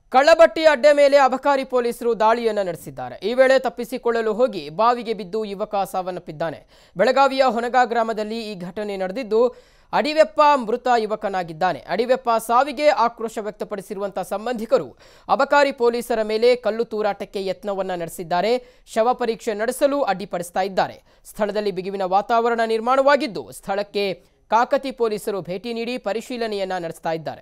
ಕಳ್ಳಬಟ್ಟಿ ಅಡ್ಡೆ ಮೇಲೆ ಅಬಕಾರಿ ಪೊಲೀಸರು ದಾಳಿಯನ್ನ ನಡೆಸಿದ್ದಾರೆ ಈ ವೇಳೆ ತಪ್ಪಿಸಿಕೊಳ್ಳಲು ಹೋಗಿ ಬಾವಿಗೆ ಬಿದ್ದು ಯುವಕ ಸಾವನ್ನಪ್ಪಿದ್ದಾನೆ ಬೆಳಗಾವಿಯ ಹೊನಗಾ ಗ್ರಾಮದಲ್ಲಿ ಈ ಘಟನೆ ನಡೆದಿದ್ದು ಅಡಿವೆಪ್ಪ ಮೃತ ಯುವಕನಾಗಿದ್ದಾನೆ ಅಡಿವೆಪ್ಪ ಸಾವಿಗೆ ಆಕ್ರೋಶ ವ್ಯಕ್ತಪಡಿಸಿರುವಂತಹ ಸಂಬಂಧಿಕರು ಅಬಕಾರಿ ಪೊಲೀಸರ ಮೇಲೆ ಕಲ್ಲು ತೂರಾಟಕ್ಕೆ ಯತ್ನವನ್ನ ನಡೆಸಿದ್ದಾರೆ ಶವ ಪರೀಕ್ಷೆ ನಡೆಸಲು ಅಡ್ಡಿಪಡಿಸ್ತಾ ಇದ್ದಾರೆ ಸ್ಥಳದಲ್ಲಿ ಬಿಗುವಿನ ವಾತಾವರಣ ನಿರ್ಮಾಣವಾಗಿದ್ದು ಸ್ಥಳಕ್ಕೆ ಕಾಕತಿ ಪೊಲೀಸರು ಭೇಟಿ ನೀಡಿ ಪರಿಶೀಲನೆಯನ್ನ ನಡೆಸ್ತಾ ಇದ್ದಾರೆ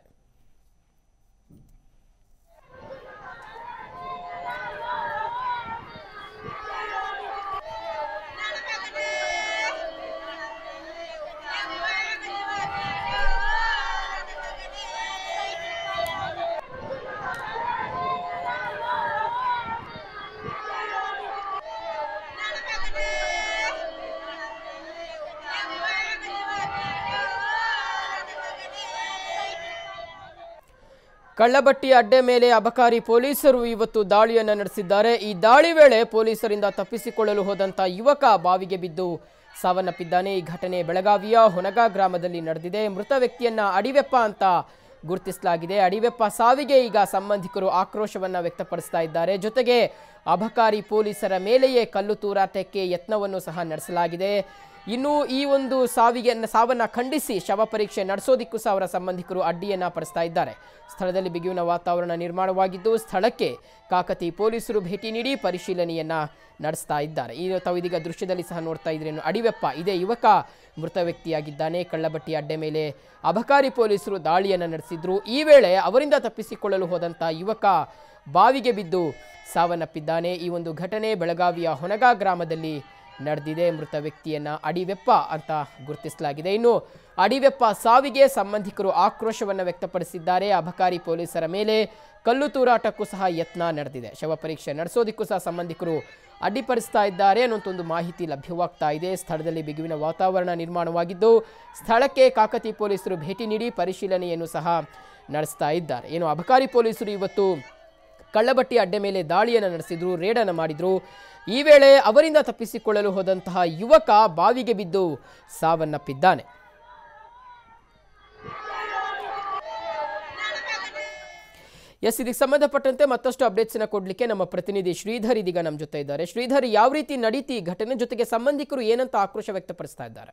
ಕಳ್ಳಬಟ್ಟಿ ಅಡ್ಡೆ ಮೇಲೆ ಅಬಕಾರಿ ಪೊಲೀಸರು ಇವತ್ತು ದಾಳಿಯನ್ನು ನಡೆಸಿದ್ದಾರೆ ಈ ದಾಳಿ ವೇಳೆ ಪೊಲೀಸರಿಂದ ತಪ್ಪಿಸಿಕೊಳ್ಳಲು ಹೋದಂತ ಯುವಕ ಬಾವಿಗೆ ಬಿದ್ದು ಸಾವನ್ನಪ್ಪಿದ್ದಾನೆ ಈ ಘಟನೆ ಬೆಳಗಾವಿಯ ಹೊನಗಾ ಗ್ರಾಮದಲ್ಲಿ ನಡೆದಿದೆ ಮೃತ ವ್ಯಕ್ತಿಯನ್ನ ಅಡಿವೆಪ್ಪ ಅಂತ ಗುರುತಿಸಲಾಗಿದೆ ಅಡಿವೆಪ್ಪ ಸಾವಿಗೆ ಈಗ ಸಂಬಂಧಿಕರು ಆಕ್ರೋಶವನ್ನ ವ್ಯಕ್ತಪಡಿಸ್ತಾ ಇದ್ದಾರೆ ಜೊತೆಗೆ ಅಬಕಾರಿ ಪೊಲೀಸರ ಮೇಲೆಯೇ ಕಲ್ಲು ತೂರಾಟಕ್ಕೆ ಯತ್ನವನ್ನು ಸಹ ನಡೆಸಲಾಗಿದೆ ಇನ್ನು ಈ ಒಂದು ಸಾವಿಗೆ ಸಾವನ್ನ ಖಂಡಿಸಿ ಶವ ಪರೀಕ್ಷೆ ನಡೆಸೋದಿಕ್ಕೂ ಸಹ ಅವರ ಸಂಬಂಧಿಕರು ಅಡ್ಡಿಯನ್ನ ಪಡಿಸ್ತಾ ಇದ್ದಾರೆ ಸ್ಥಳದಲ್ಲಿ ಬಿಗುವಿನ ವಾತಾವರಣ ನಿರ್ಮಾಣವಾಗಿದ್ದು ಸ್ಥಳಕ್ಕೆ ಕಾಕತಿ ಪೊಲೀಸರು ಭೇಟಿ ನೀಡಿ ಪರಿಶೀಲನೆಯನ್ನ ನಡೆಸ್ತಾ ಇದ್ದಾರೆ ಈ ತಾವು ಇದೀಗ ದೃಶ್ಯದಲ್ಲಿ ಸಹ ನೋಡ್ತಾ ಇದ್ರೇನು ಅಡಿವೆಪ್ಪ ಇದೇ ಯುವಕ ಮೃತ ವ್ಯಕ್ತಿಯಾಗಿದ್ದಾನೆ ಕಳ್ಳಬಟ್ಟಿ ಅಡ್ಡೆ ಮೇಲೆ ಅಬಕಾರಿ ಪೊಲೀಸರು ದಾಳಿಯನ್ನು ನಡೆಸಿದ್ರು ಈ ವೇಳೆ ಅವರಿಂದ ತಪ್ಪಿಸಿಕೊಳ್ಳಲು ಹೋದಂಥ ಯುವಕ ಬಾವಿಗೆ ಬಿದ್ದು ಸಾವನ್ನಪ್ಪಿದ್ದಾನೆ ಈ ಒಂದು ಘಟನೆ ಬೆಳಗಾವಿಯ ಹೊನಗಾ ಗ್ರಾಮದಲ್ಲಿ ನಡೆದಿದೆ ಮೃತ ವ್ಯಕ್ತಿಯನ್ನ ಅಡಿವೆಪ್ಪ ಅಂತ ಗುರುತಿಸಲಾಗಿದೆ ಇನ್ನು ಅಡಿವೆಪ್ಪ ಸಾವಿಗೆ ಸಂಬಂಧಿಕರು ಆಕ್ರೋಶವನ್ನು ವ್ಯಕ್ತಪಡಿಸಿದ್ದಾರೆ ಅಬಕಾರಿ ಪೊಲೀಸರ ಮೇಲೆ ಕಲ್ಲು ತೂರಾಟಕ್ಕೂ ಸಹ ಯತ್ನ ನಡೆದಿದೆ ಶವ ಪರೀಕ್ಷೆ ನಡೆಸೋದಕ್ಕೂ ಸಹ ಸಂಬಂಧಿಕರು ಅಡ್ಡಿಪಡಿಸ್ತಾ ಇದ್ದಾರೆ ಅನ್ನೋಂಥ ಒಂದು ಮಾಹಿತಿ ಲಭ್ಯವಾಗ್ತಾ ಇದೆ ಸ್ಥಳದಲ್ಲಿ ಬಿಗುವಿನ ವಾತಾವರಣ ನಿರ್ಮಾಣವಾಗಿದ್ದು ಸ್ಥಳಕ್ಕೆ ಕಾಕತಿ ಪೊಲೀಸರು ಭೇಟಿ ನೀಡಿ ಪರಿಶೀಲನೆಯನ್ನು ಸಹ ನಡೆಸ್ತಾ ಇದ್ದಾರೆ ಏನು ಅಬಕಾರಿ ಪೊಲೀಸರು ಇವತ್ತು ಕಳ್ಳಬಟ್ಟಿ ಅಡ್ಡೆ ಮೇಲೆ ದಾಳಿಯನ್ನು ನಡೆಸಿದ್ರು ರೇಡನ್ನು ಮಾಡಿದ್ರು ಈ ವೇಳೆ ಅವರಿಂದ ತಪ್ಪಿಸಿಕೊಳ್ಳಲು ಹೋದಂತಹ ಯುವಕ ಬಾವಿಗೆ ಬಿದ್ದು ಸಾವನ್ನಪ್ಪಿದ್ದಾನೆ ಎಸ್ ಇದಕ್ಕೆ ಸಂಬಂಧಪಟ್ಟಂತೆ ಮತ್ತಷ್ಟು ಅಪ್ಡೇಟ್ಸ್ ಕೊಡ್ಲಿಕ್ಕೆ ನಮ್ಮ ಪ್ರತಿನಿಧಿ ಶ್ರೀಧರ್ ಇದೀಗ ನಮ್ಮ ಜೊತೆ ಇದ್ದಾರೆ ಶ್ರೀಧರ್ ಯಾವ ರೀತಿ ನಡೀತಿ ಈ ಘಟನೆ ಜೊತೆಗೆ ಸಂಬಂಧಿಕರು ಏನಂತ ಆಕ್ರೋಶ ವ್ಯಕ್ತಪಡಿಸ್ತಾ ಇದ್ದಾರೆ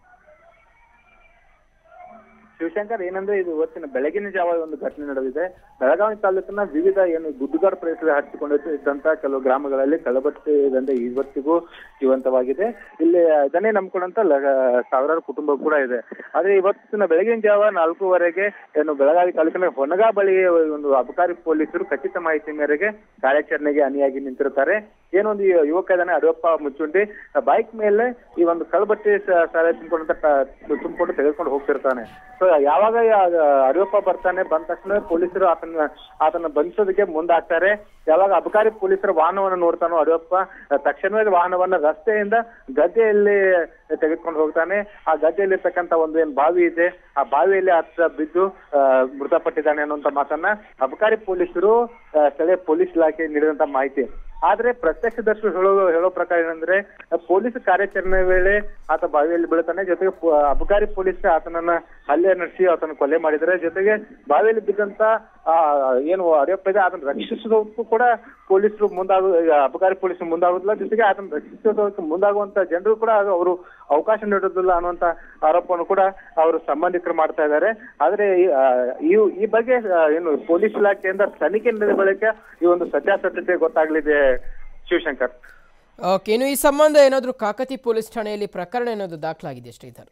ಶಿವಶಂಕರ್ ಏನಂದ್ರೆ ಇದು ಇವತ್ತಿನ ಬೆಳಗಿನ ಜಾವ ಒಂದು ಘಟನೆ ನಡೆದಿದೆ ಬೆಳಗಾವಿ ತಾಲೂಕಿನ ವಿವಿಧ ಏನು ಗುಡ್ಡುಗಾಡು ಪ್ರದೇಶದಲ್ಲಿ ಹಚ್ಚಿಕೊಂಡಿದ್ದು ಇದ್ದಂತ ಕೆಲವು ಗ್ರಾಮಗಳಲ್ಲಿ ಕಳಬಟ್ಟಿ ದಂಧೆ ಇವತ್ತಿಗೂ ಜೀವಂತವಾಗಿದೆ ಇಲ್ಲಿ ಇದನ್ನೇ ನಂಬ್ಕೊಂಡಂತ ಲ- ಸಾವಿರಾರು ಕುಟುಂಬ ಕೂಡ ಇದೆ ಆದ್ರೆ ಇವತ್ತಿನ ಬೆಳಗಿನ ಜಾವ ನಾಲ್ಕೂವರೆಗೆ ಏನು ಬೆಳಗಾವಿ ತಾಲೂಕಿನ ಹೊನಗಾ ಬಳಿ ಒಂದು ಅಬಕಾರಿ ಪೊಲೀಸರು ಖಚಿತ ಮಾಹಿತಿ ಮೇರೆಗೆ ಕಾರ್ಯಾಚರಣೆಗೆ ಅಣಿಯಾಗಿ ನಿಂತಿರುತ್ತಾರೆ ಏನೊಂದು ಈ ಯುವಕ ಇದ್ದಾನೆ ಅಡವಪ್ಪ ಮುಚ್ಚುಂಡಿ ಬೈಕ್ ಮೇಲೆ ಈ ಒಂದು ಕಳಬಟ್ಟಿ ಸ- ಸಾಲ ತುಂಬಿಕೊಂಡಂತ ತುಂಬಿಕೊಂಡು ತೆಗೆದುಕೊಂಡು ಹೋಗ್ತಿರ್ತಾನೆ ಸೊ ಯಾವಾಗ ಅಡಿಯಪ್ಪ ಬರ್ತಾನೆ ಬಂದ ತಕ್ಷಣ ಪೊಲೀಸರು ಆತನ ಆತನ ಬಂಧಿಸೋದಕ್ಕೆ ಮುಂದಾಗ್ತಾರೆ ಯಾವಾಗ ಅಬಕಾರಿ ಪೊಲೀಸರ ವಾಹನವನ್ನು ನೋಡ್ತಾನೋ ಅಡಿಯಪ್ಪ ತಕ್ಷಣವೇ ವಾಹನವನ್ನ ರಸ್ತೆಯಿಂದ ಗದ್ದೆಯಲ್ಲಿ ತೆಗೆದುಕೊಂಡು ಹೋಗ್ತಾನೆ ಆ ಗದ್ದೆಯಲ್ಲಿರ್ತಕ್ಕಂಥ ಒಂದು ಏನ್ ಬಾವಿ ಇದೆ ಆ ಬಾವಿಯಲ್ಲಿ ಹತ್ರ ಬಿದ್ದು ಆ, ಮೃತಪಟ್ಟಿದ್ದಾನೆ ಅನ್ನುವಂತ ಮಾತನ್ನ ಅಬಕಾರಿ ಪೊಲೀಸರು ಆ, ಸ್ಥಳೀಯ ಪೊಲೀಸ್ ಇಲಾಖೆ ನೀಡಿದಂತ ಮಾಹಿತಿ ಆದ್ರೆ ಪ್ರತ್ಯಕ್ಷದರ್ಶಿ ಹೇಳೋ ಹೇಳೋ ಪ್ರಕಾರ ಏನಂದ್ರೆ ಪೊಲೀಸ್ ಕಾರ್ಯಾಚರಣೆ ವೇಳೆ ಆತ ಬಾವಿಯಲ್ಲಿ ಬೀಳ್ತಾನೆ ಜೊತೆಗೆ ಪೊ- ಅಬಕಾರಿ ಪೊಲೀಸ್ ಆತನನ್ನ ಹಲ್ಲೆ ನಡೆಸಿ ಆತನ ಕೊಲೆ ಮಾಡಿದರೆ ಜೊತೆಗೆ ಬಾವಿಯಲ್ಲಿ ಬಿದ್ದಂತ ಆ ಏನು ಅಡಿಯಪ್ಪ ಇದೆ ಅದನ್ನ ರಕ್ಷಿಸೋದಕ್ಕೂ ಕೂಡ ಪೊಲೀಸರು ಮುಂದಾಗು ಅಬಕಾರಿ ಪೊಲೀಸರು ಮುಂದಾಗುದಿಲ್ಲ ಜೊತೆಗೆ ಅದನ್ನ ರಕ್ಷಿಸೋದಕ್ಕೆ ಮುಂದಾಗುವಂತ ಜನರು ಕೂಡ ಅವರು ಅವಕಾಶ ನೀಡುದಿಲ್ಲ ಅನ್ನುವಂತ ಆರೋಪವನ್ನು ಕೂಡ ಅವರು ಸಂಬಂಧಿಕರು ಮಾಡ್ತಾ ಇದ್ದಾರೆ ಆದ್ರೆ ಈ- ಆ, ಈ ಈ ಬಗ್ಗೆ ಆ, ಏನು ಪೊಲೀಸ್ ಇಲಾಖೆಯಿಂದ ತನಿಖೆ ನಡೆದ ಬಳಿಕ ಈ ಒಂದು ಸತ್ಯಾಸತ್ಯತೆ ಗೊತ್ತಾಗ್ಲಿದೆ ಶಿವಶಂಕರ್ ಓಕೆ ಇನ್ನು ಈ ಸಂಬಂಧ ಏನಾದರೂ ಕಾಕತಿ ಪೊಲೀಸ್ ಠಾಣೆಯಲ್ಲಿ ಪ್ರಕರಣ ಏನಾದರೂ ದಾಖಲಾಗಿದೆ ಶ್ರೀಧರ್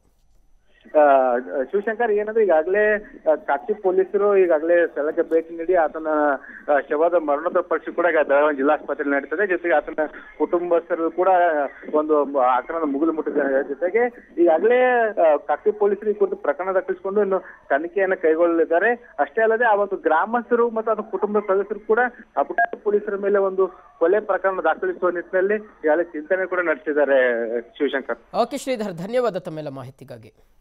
ಆ, ಶಿವಶಂಕರ್ ಏನಂದ್ರೆ ಈಗಾಗಲೇ ಕಾಕಿ ಪೊಲೀಸರು ಈಗಾಗಲೇ ಸ್ಥಳಕ್ಕೆ ಭೇಟಿ ನೀಡಿ ಆತನ ಆ, ಶವದ ಮರಣೋತ್ತರ ಪರೀಕ್ಷೆ ಕೂಡ ಈಗ ಬೆಳಗಾವಿ ಜಿಲ್ಲಾಸ್ಪತ್ರೆಯಲ್ಲಿ ನಡೀತದೆ ಜೊತೆಗೆ ಆತನ ಕುಟುಂಬಸ್ಥರು ಕೂಡ ಒಂದು ಆಕ್ರಮಣ ಮುಗಿಲು ಮುಟ್ಟಿದ್ದಾರೆ ಜೊತೆಗೆ ಈಗಾಗಲೇ ಆ, ಕಾಕಿ ಪೊಲೀಸರು ಈ ಕುರಿತು ಪ್ರಕರಣ ದಾಖಲಿಸಿಕೊಂಡು ಇನ್ನು ತನಿಖೆಯನ್ನು ಕೈಗೊಳ್ಳಲಿದ್ದಾರೆ ಅಷ್ಟೇ ಅಲ್ಲದೆ ಆ ಒಂದು ಗ್ರಾಮಸ್ಥರು ಮತ್ತು ಅದರ ಕುಟುಂಬದ ಸದಸ್ಯರು ಕೂಡ ಅಬಕಾರಿ ಪೊಲೀಸರ ಮೇಲೆ ಒಂದು ಕೊಲೆ ಪ್ರಕರಣ ದಾಖಲಿಸುವ ನಿಟ್ಟಿನಲ್ಲಿ ಈಗಾಗಲೇ ಚಿಂತನೆ ಕೂಡ ನಡೆಸಿದ್ದಾರೆ ಶಿವಶಂಕರ್ ಓಕೆ ಶ್ರೀಧರ್ ಧನ್ಯವಾದ ತಮ್ಮೆಲ್ಲ ಮಾಹಿತಿಗಾಗಿ